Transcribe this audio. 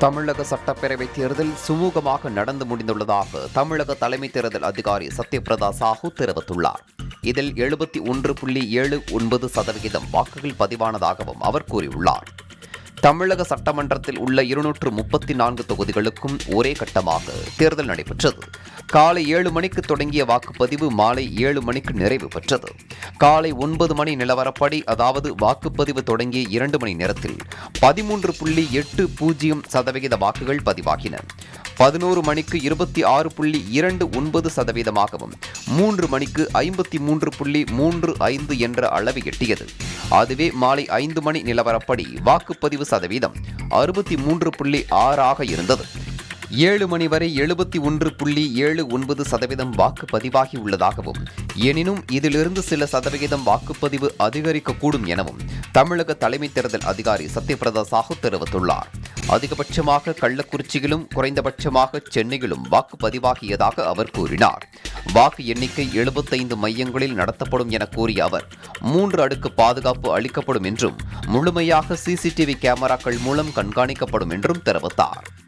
தமிழக சட்டப்பேரவை தேர்தல் சுமூகமாக நடந்து முடிந்துள்ளதாக தமிழக தலைமை தேர்தல் அதிகாரி சத்யபிரதா சாஹூ தெரிவித்துள்ளார் இதில் எழுபத்தி ஒன்று புள்ளி ஏழு ஒன்பது சதவிகிதம் வாக்குகள் பதிவானதாகவும் அவர் கூறியுள்ளார் தமிழக சட்டமன்றத்தில் உள்ள இருநூற்று முப்பத்தி நான்கு தொகுதிகளுக்கும் ஒரே கட்டமாக தேர்தல் நடைபெற்றது காலை ஏழு மணிக்கு தொடங்கிய வாக்குப்பதிவு மாலை ஏழு மணிக்கு நிறைவு பெற்றது காலை ஒன்பது மணி நிலவரப்படி அதாவது வாக்குப்பதிவு தொடங்கிய இரண்டு மணி நேரத்தில் பதிமூன்று புள்ளி எட்டு பூஜ்ஜியம் சதவிகித வாக்குகள் பதிவாகின பதினோரு மணிக்கு இருபத்தி ஆறு புள்ளி இரண்டு ஒன்பது சதவீதமாகவும் மூன்று மணிக்கு ஐம்பத்தி மூன்று புள்ளி மூன்று ஐந்து என்ற அளவு எட்டியது அதுவே மாலை ஐந்து மணி நிலவரப்படி வாக்குப்பதிவு சதவீதம் அறுபத்தி மூன்று புள்ளி ஆறாக இருந்தது ஏழு மணி வரை எழுபத்தி ஒன்று புள்ளி ஏழு ஒன்பது சதவீதம் வாக்கு பதிவாகி உள்ளதாகவும் எனினும் இதிலிருந்து சில சதவிகிதம் வாக்குப்பதிவு அதிகரிக்கக்கூடும் எனவும் தமிழக தலைமை தேர்தல் அதிகாரி சத்யபிரதா சாஹூ தெரிவித்துள்ளார் அதிகபட்சமாக கள்ளக்குறிச்சியிலும் குறைந்தபட்சமாக சென்னையிலும் வாக்கு பதிவாகியதாக அவர் கூறினார் வாக்கு எண்ணிக்கை எழுபத்தைந்து மையங்களில் நடத்தப்படும் என கூறிய அவர் மூன்று அடுக்கு பாதுகாப்பு அளிக்கப்படும் என்றும் முழுமையாக சிசிடிவி கேமராக்கள் மூலம் கண்காணிக்கப்படும் என்றும் தெரிவித்தார்